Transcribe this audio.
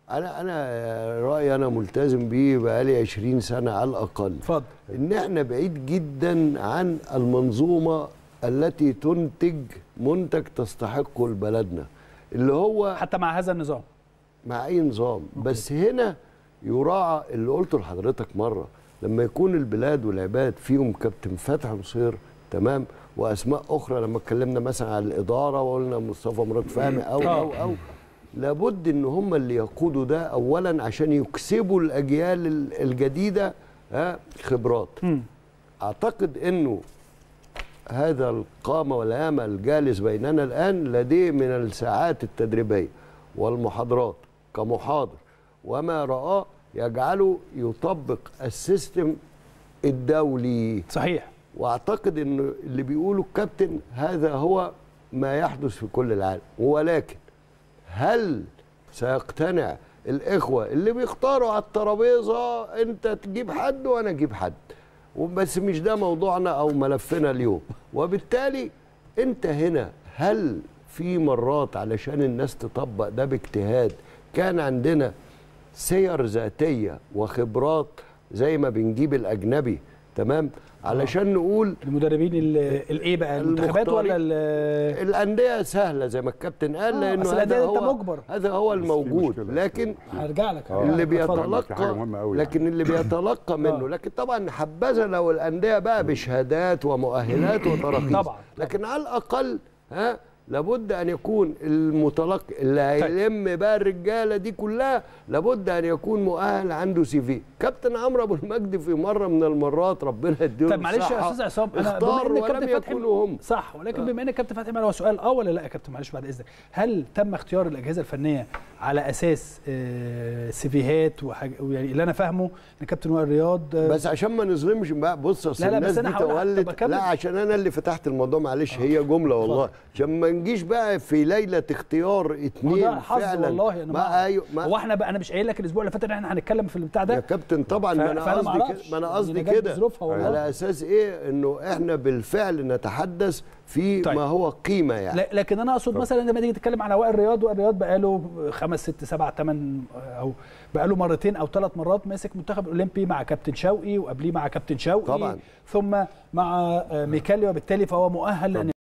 انا انا رايي انا ملتزم بيه بقالي 20 سنه على الاقل اتفضل ان احنا بعيد جدا عن المنظومه التي تنتج منتج تستحقه لبلدنا اللي هو حتى مع هذا النظام مع اي نظام بس هنا يراعى اللي قلته لحضرتك مره لما يكون البلاد والعباد فيهم كابتن فتحي نصير تمام واسماء اخرى لما اتكلمنا مثلا عن الاداره وقلنا مصطفى مراد فهمي او او او لابد ان هم اللي يقودوا ده اولا عشان يكسبوا الاجيال ال- الجديده ها خبرات مم. اعتقد انه هذا القامه والهامه الجالس بيننا الان لديه من الساعات التدريبيه والمحاضرات كمحاضر وما رآه يجعله يطبق السيستم الدولي صحيح واعتقد ان اللي بيقوله الكابتن هذا هو ما يحدث في كل العالم ولكن هل سيقتنع الاخوه اللي بيختاروا على الترابيزه انت تجيب حد وانا اجيب حد بس مش ده موضوعنا او ملفنا اليوم وبالتالي انت هنا هل في مرات علشان الناس تطبق ده باجتهاد كان عندنا سير ذاتيه وخبرات زي ما بنجيب الاجنبي تمام علشان نقول المدربين ال- الايه بقى المنتخبات ولا ال- الانديه سهله زي ما الكابتن قال آه، لانه أصل هذا الأندية أنت هو مجبر. هذا هو الموجود مشكلة. لكن هرجع لك اللي اتفضل. في حاجة بيتلقى مهمة أوي لكن اللي بيتلقى منه لكن طبعا حبذا لو الانديه بقى بشهادات ومؤهلات وتراخيص طبعا. لكن على الاقل ها لابد ان يكون المتلقي اللي هيلم بقى الرجاله دي كلها لابد ان يكون مؤهل عنده سي في كابتن عمرو ابو المجد في مره من المرات ربنا يديله طب معلش يا الصحة، استاذ عصام انا اختار بما ان ولم الكابتن فتحي يكونوا هم صح ولكن بما ان الكابتن فتحي معنا هو سؤال اه ولا لا يا كابتن معلش بعد اذنك هل تم اختيار الاجهزه الفنيه على اساس آه، سيفيهات وحاجه يعني اللي انا فاهمه ان كابتن وائل رياض آه، بس عشان ما نظلمش بقى بص اصل لا لا، الناس بس أنا دي هقول- طب تولد أكمل. لا عشان انا اللي فتحت الموضوع معلش هي جمله والله عشان ما نجيش بقى في ليله اختيار هو اتنين ده حظ فعلا والله انا ما ايوه ما هو احنا بقى انا مش قايل لك الاسبوع اللي فات ان احنا هنتكلم في البتاع ده يا كابتن طبعا ف- ما انا فأنا قصدي معرفش. كده ما انا يعني قصدي جت كده بظروفها والله. على اساس ايه انه احنا بالفعل نتحدث في طيب. ما هو قيمه يعني لا- لكن انا اقصد مثلا لما تيجي تتكلم على وائل رياض وائل رياض بقاله خمس ست سبع ثمان او بقاله مرتين او ثلاث مرات ماسك منتخب الاولمبي مع كابتن شوقي وقبليه مع كابتن شوقي طبعاً. ثم مع آه، ميكالي وبالتالي فهو مؤهل لان